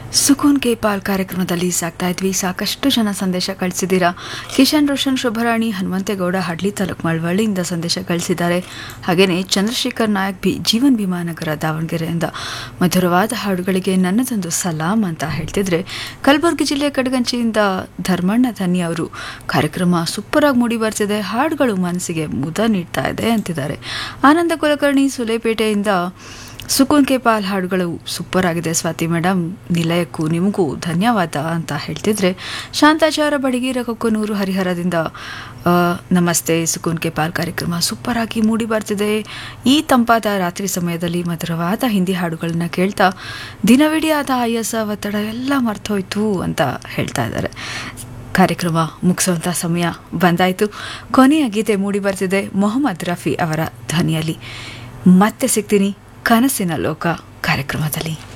ಸುಕೂನ್ ಕೆ ಪಾಲ್ ಕಾರ್ಯಕ್ರಮದಲ್ಲಿ ಸಾಕ್ತಾ ಇದ್ವಿ ಸಾಕಷ್ಟು ಜನ ಸಂದೇಶ ಕಳಿಸಿದ್ದೀರಾ ಕಿಶನ್ ರೋಷನ್ ಶುಭರಾಣಿ ಹನುಮಂತೇಗೌಡ ಹಡ್ಲಿ ತಾಲೂಕು ಮಳವಳ್ಳಿಯಿಂದ ಸಂದೇಶ ಕಳಿಸಿದ್ದಾರೆ ಹಾಗೆಯೇ ಚಂದ್ರಶೇಖರ್ ನಾಯಕ್ ಬಿ ಜೀವನ್ ಭೀಮಾನಗರ ದಾವಣಗೆರೆಯಿಂದ ಮಧುರವಾದ ಹಾಡುಗಳಿಗೆ ನನ್ನದೊಂದು ಸಲಾಂ ಅಂತ ಹೇಳ್ತಿದ್ರೆ ಕಲಬುರಗಿ ಜಿಲ್ಲೆ ಕಡಗಂಚಿಯಿಂದ ಧರ್ಮಣ್ಣ ಧನ್ಯ ಅವರು ಕಾರ್ಯಕ್ರಮ ಸೂಪರ್ ಆಗಿ ಮೂಡಿ ಬರ್ತಿದೆ ಹಾಡುಗಳು ಮನಸ್ಸಿಗೆ ಮುದ ನೀಡ್ತಾ ಇದೆ ಅಂತಿದ್ದಾರೆ ಆನಂದ ಕುಲಕರ್ಣಿ ಸುಲೇಪೇಟೆಯಿಂದ ಸುಕೂನ್ ಕೆ ಪಾಲ್ ಹಾಡುಗಳು ಸೂಪರ್ ಆಗಿದೆ ಸ್ವಾತಿ ಮೇಡಮ್ ನಿಲಯಕ್ಕೂ ನಿಮಗೂ ಧನ್ಯವಾದ ಅಂತ ಹೇಳ್ತಿದ್ರೆ ಶಾಂತಾಚಾರ ಬಡಗೀರ ಕೊಕ್ಕನೂರು ಹರಿಹರದಿಂದ ಆ, ನಮಸ್ತೆ ಸುಕೂನ್ ಕೆ ಪಾಲ್ ಕಾರ್ಯಕ್ರಮ ಸೂಪರ್ ಆಗಿ ಮೂಡಿ ಬರ್ತಿದೆ ಈ ತಂಪಾದ ರಾತ್ರಿ ಸಮಯದಲ್ಲಿ ಮಧುರವಾದ ಹಿಂದಿ ಹಾಡುಗಳನ್ನ ಕೇಳ್ತಾ ದಿನವಿಡೀ ಆದ ಆಯಾಸ ಒತ್ತಡ ಎಲ್ಲ ಮರ್ತೋಯ್ತು ಅಂತ ಹೇಳ್ತಾ ಇದ್ದಾರೆ ಕಾರ್ಯಕ್ರಮ ಮುಗಿಸುವಂಥ ಸಮಯ ಬಂದಾಯಿತು ಕೊನೆಯ ಗೀತೆ ಮೂಡಿ ಬರ್ತಿದೆ ಮೊಹಮ್ಮದ್ ರಫಿ ಅವರ ಧ್ವನಿಯಲ್ಲಿ ಮತ್ತೆ ಸಿಗ್ತೀನಿ ಕನಸಿನ ಲೋಕ ಕಾರ್ಯಕ್ರಮದಲ್ಲಿ